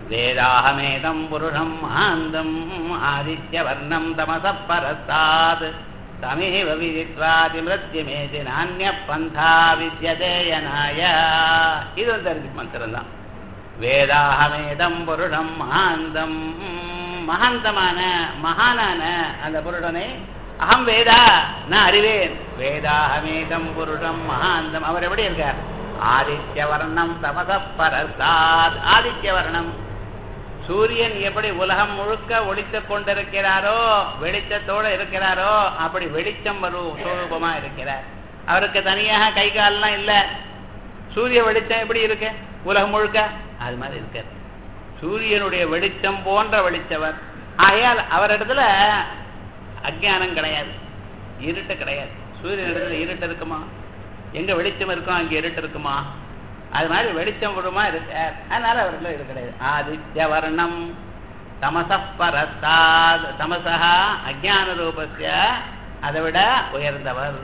வேதாகமேதம் புருஷம் ஆந்தம் ஆதித்யவர்ணம் தமசப் பரஸ்தாத் தமேவ விதித்வாதி மிருத்யமேதி நானிய பந்தா வித்யதேயனாய இது வந்து இருக்கு மந்திரம் தான் வேதாகமேதம் புருஷம் மகாந்தம் மகாந்தமான மகானான அந்த புருடனை அகம் வேதா நான் அறிவேன் வேதாகமேதம் புருஷம் மகாந்தம் அவர் எப்படி இருக்கார் ஆதித்ய வர்ணம் தமச பரசாத் ஆதித்ய வர்ணம் சூரியன் எப்படி உலகம் முழுக்க ஒளித்துக் கொண்டிருக்கிறாரோ வெளிச்சத்தோடு இருக்கிறாரோ அப்படி வெளிச்சம் வரும் சுரூபமா இருக்கிறார் அவருக்கு தனியாக கை கால்லாம் இல்ல சூரிய வெளிச்சம் எப்படி இருக்கு உலகம் முழுக்க அது மாதிரி இருக்காரு சூரியனுடைய வெளிச்சம் போன்ற வெளிச்சவர் ஆகையால் அவரிடத்துல அஜானம் கிடையாது இருட்டு கிடையாது சூரியன் இடத்துல இருட்டு இருக்குமா எங்க வெளிச்சம் இருக்கும் அங்க இருட்டு இருக்குமா அது மாதிரி வெளிச்சம் விடுமா இருக்கார் அதனால அவர்கள் இது கிடையாது ஆதித்ய வர்ணம் தமசப்பரஸ்தாத் தமசா அஜான ரூபஸ்ய அதை விட உயர்ந்தவர்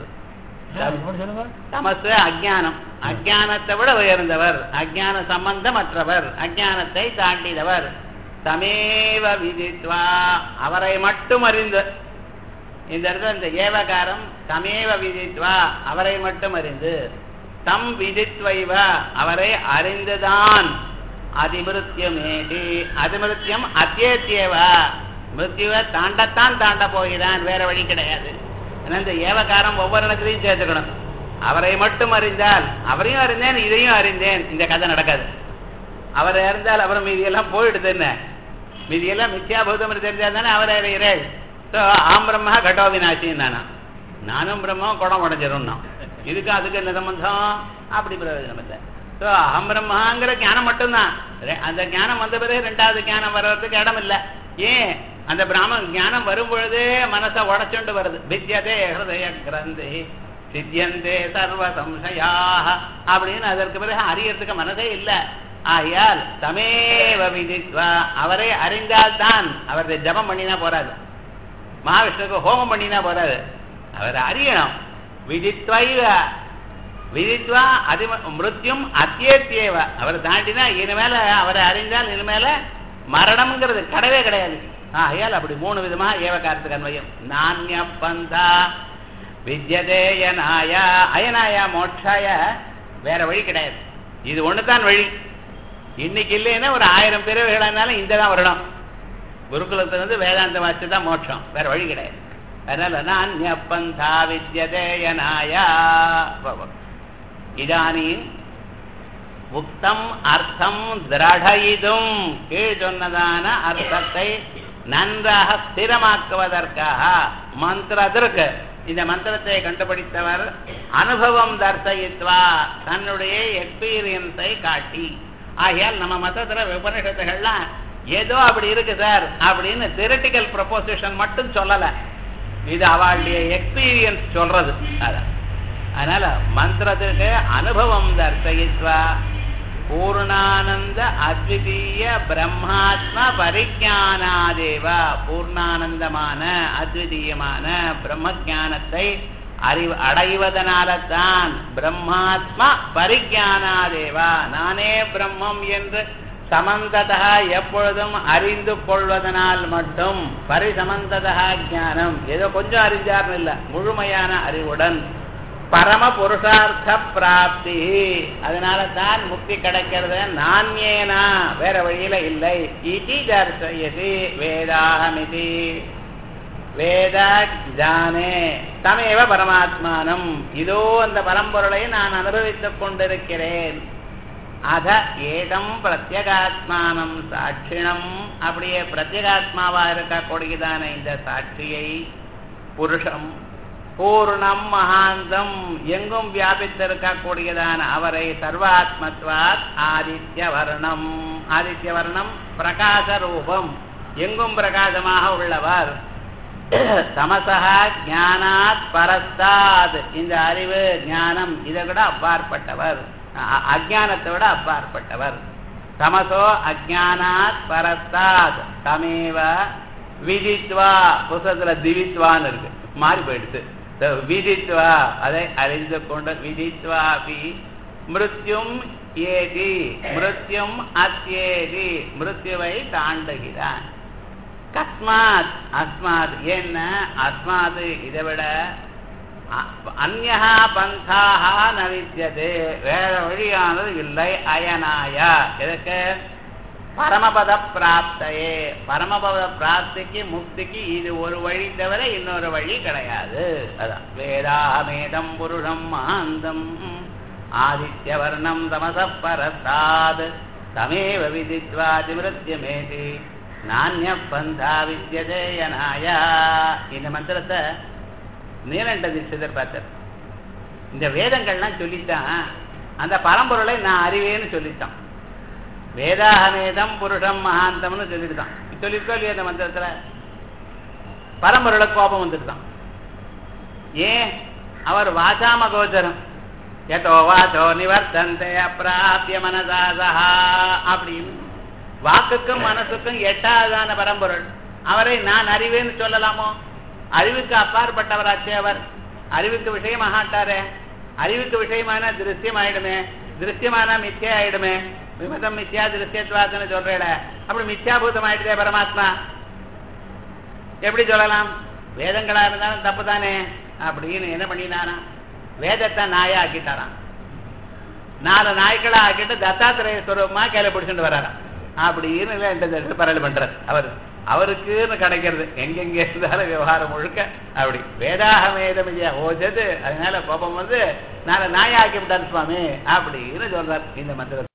தமசு அஜானம் அஜானத்தை விட உயர்ந்தவர் அஜான சம்பந்தமற்றவர் அஜானத்தை தாண்டினவர் தமேவ விதித்வா அவரை மட்டும் அறிந்து இந்த இடத்துல இந்த ஏவகாரம் தமேவ விதித்வா அவரை மட்டும் அறிந்து தம் விதித்வைவ அவரை அறிந்துதான் அதிமிருத்தியமேதி அதிமிருத்தியம் அத்தியத்தியவ மிருத்யுவை தாண்டத்தான் தாண்ட போகிறான் வேற வழி கிடையாது ஏன்னா இந்த ஏவகாரம் ஒவ்வொரு இடத்துலையும் சேர்த்துக்கணும் அவரை மட்டும் அறிந்தால் அவரையும் அறிந்தேன் இதையும் அறிந்தேன் இந்த கதை நடக்காது அவரை அறிந்தால் அவர் மீதியெல்லாம் போயிடுது என்ன மீதியெல்லாம் மித்யாபூதம் தெரிஞ்சால் தானே அவர் அறிகிறேன் ஸோ ஆம் பிரம்மா கட்டோ வினாசின்னு நானா நானும் பிரம்மம் குடம் உடஞ்சிரும் இதுக்கு அதுக்கு என்ன சம்பந்தம் அப்படி பிரயோஜனம் இல்லை ஸோ அகம் பிரம்மாங்கிற ஞானம் மட்டும்தான் அந்த ஞானம் வந்த பிறகு ரெண்டாவது ஞானம் வர்றதுக்கு இடம் இல்லை ஏன் அந்த பிராம ஞானம் வரும் பொழுதே மனசை உடச்சுண்டு வருது வித்யதே ஹிருதய கிரந்தி சித்தியந்தே சர்வ சம்சயாக அப்படின்னு அதற்கு பிறகு அறியறதுக்கு மனசே இல்லை ஆகையால் தமேவ விதித்வா அவரை அறிந்தால்தான் அவரை ஜபம் பண்ணினா போறாது மகாவிஷ்ணுக்கு ஹோமம் பண்ணினா போறாது அவர் அறியணும் விதித்வைவ விதித்வா அதி மிருத்யும் அத்தியத்தியவ அவர் தாண்டினா இனிமேல அவரை அறிந்தால் இனிமேல மரணம்ங்கிறது கிடையவே கிடையாது ஆகையால் அப்படி மூணு விதமா ஏவகாரத்துக்கு அன்வயம் நானிய பந்தா வித்யதேயனாய அயனாய மோட்சாய வேற வழி கிடையாது இது ஒண்ணுதான் வழி இன்னைக்கு இல்லைன்னா ஒரு ஆயிரம் பிறவைகளானாலும் இந்த தான் வரணும் குருகுலத்துல வந்து வேதாந்த வாசி தான் மோட்சம் வேற வழி கிடையாது அதனால நானிய பந்தா வித்யதேயனாய இதானீம் உக்தம் அர்த்தம் திரடயிதும் கீழ் சொன்னதான அர்த்தத்தை நன்றாக ஸ்திரமாக்குவதற்காக மந்திரத்திற்கு இந்த மந்திரத்தை கண்டுபிடித்தவர் அனுபவம் தர்சயித்வா தன்னுடைய எக்ஸ்பீரியன்ஸை காட்டி ஆகையால் நம்ம மதத்துல உபனிஷத்துகள்லாம் ஏதோ அப்படி இருக்கு சார் அப்படின்னு தியரட்டிக்கல் ப்ரொபோசிஷன் மட்டும் சொல்லல இது அவளுடைய எக்ஸ்பீரியன்ஸ் சொல்றது அதான் அதனால மந்திரத்துக்கு அனுபவம் தர்சயித்வா பூர்ணானந்த அத்விதீய பிரம்மாத்ம பரிஜானாதேவ பூர்ணானந்தமான அத்விதீயமான பிரம்ம ஜானத்தை அறிவு அடைவதனால தான் பிரம்மாத்ம பரிஜானாதேவா நானே பிரம்மம் என்று சமந்ததா எப்பொழுதும் அறிந்து கொள்வதனால் மட்டும் பரிசமந்ததா ஞானம் ஏதோ கொஞ்சம் அறிஞ்சார்னு இல்லை முழுமையான அறிவுடன் பரம புருஷார்த்த பிராப்தி அதனால தான் முக்தி கிடைக்கிறது நானியேனா வேற வழியில இல்லை இதி தர்சயதி வேதாகமிதி வேத ஜானே தமேவ பரமாத்மானம் இதோ அந்த பரம்பொருளை நான் அனுபவித்துக் கொண்டிருக்கிறேன் அத ஏதம் பிரத்யகாத்மானம் சாட்சிணம் அப்படியே பிரத்யகாத்மாவா இருக்கக்கூடியதான இந்த சாட்சியை புருஷம் பூர்ணம் மகாந்தம் எங்கும் வியாபித்திருக்கக்கூடியதான அவரை சர்வாத்மத்வாத் ஆதித்ய வர்ணம் ஆதித்ய வர்ணம் பிரகாச ரூபம் எங்கும் பிரகாசமாக உள்ளவர் தமசா ஞானாத் பரஸ்தாத் இந்த அறிவு ஞானம் இதை விட அப்பாற்பட்டவர் அஜானத்தை விட அப்பாற்பட்டவர் தமசோ அஜானாத் பரஸ்தாத் தமேவ விதித்வா புத்தகத்துல திவித்வான்னு இருக்கு மாறி போயிடுச்சு விதித்வா அதை அறிந்து கொண்ட விதித்வாபி மிருத்யும் ஏதி மிருத்யும் அத்யேதி மிருத்யுவை தாண்டுகிறான் கஸ்மாத் அஸ்மாத் என்ன அஸ்மாத் இதை விட அந்நா பந்தாக ந வித்தியதே வேற வழியானது இல்லை அயனாய எதுக்கு பரமபத பிராப்தையே பரமபத பிராப்திக்கு முக்திக்கு இது ஒரு வழி தவிர இன்னொரு வழி கிடையாது அதான் வேதாமேதம் புருஷம் மாந்தம் ஆதித்யவர்ணம் தமச பரத்தாத் தமேவ விதித்வா திமிருத்தியமேதி நானிய பந்தா வித்தியதே யனாய இந்த மந்திரத்தை நீலண்ட தீட்சிதர் பார்த்தார் இந்த வேதங்கள்லாம் சொல்லித்தான் அந்த பரம்பொருளை நான் அறிவேன்னு சொல்லித்தான் வேதாகமேதம் புருஷம் மகாந்தம்னு சொல்லிட்டுதான் சொல்லியிருக்கோ இல்லையா இந்த மந்திரத்துல பரம்பொருளை கோபம் வந்துட்டுதான் ஏன் அவர் வாசாம கோச்சரம் எதோ வாச்சோ நிவர்த்தந்தே அப்பிராபிய மனதாசா அப்படின்னு வாக்குக்கும் மனசுக்கும் எட்டாவதான பரம்பொருள் அவரை நான் அறிவேன்னு சொல்லலாமோ அறிவுக்கு அப்பாற்பட்டவராச்சே அவர் அறிவுக்கு விஷயமாகாட்டாரே அறிவுக்கு விஷயமான திருஷ்யம் ஆயிடுமே திருஷ்யமான மித்தியா ஆயிடுமே விமதம் மித்யா திருஷ்யத்வாசன சொல்றேட அப்படி மித்யாபூதம் ஆயிடுதே பரமாத்மா எப்படி சொல்லலாம் வேதங்களா இருந்தாலும் தப்பு தானே அப்படின்னு என்ன பண்ணினானா வேதத்தை நாயா ஆக்கிட்டாராம் நாலு நாய்க்களா ஆக்கிட்டு தத்தாத்திரேய ஸ்வரூபமா கையில பிடிச்சிட்டு வராராம் அப்படின்னு பரவல் பண்றாரு அவர் அவருக்குன்னு கிடைக்கிறது எங்கெங்க இருந்தாலும் விவகாரம் முழுக்க அப்படி வேதாகமேதம் ஓஜது அதனால கோபம் வந்து நாலு நாயாக்கி விட்டார் சுவாமி அப்படின்னு சொல்றார் இந்த மந்திரம்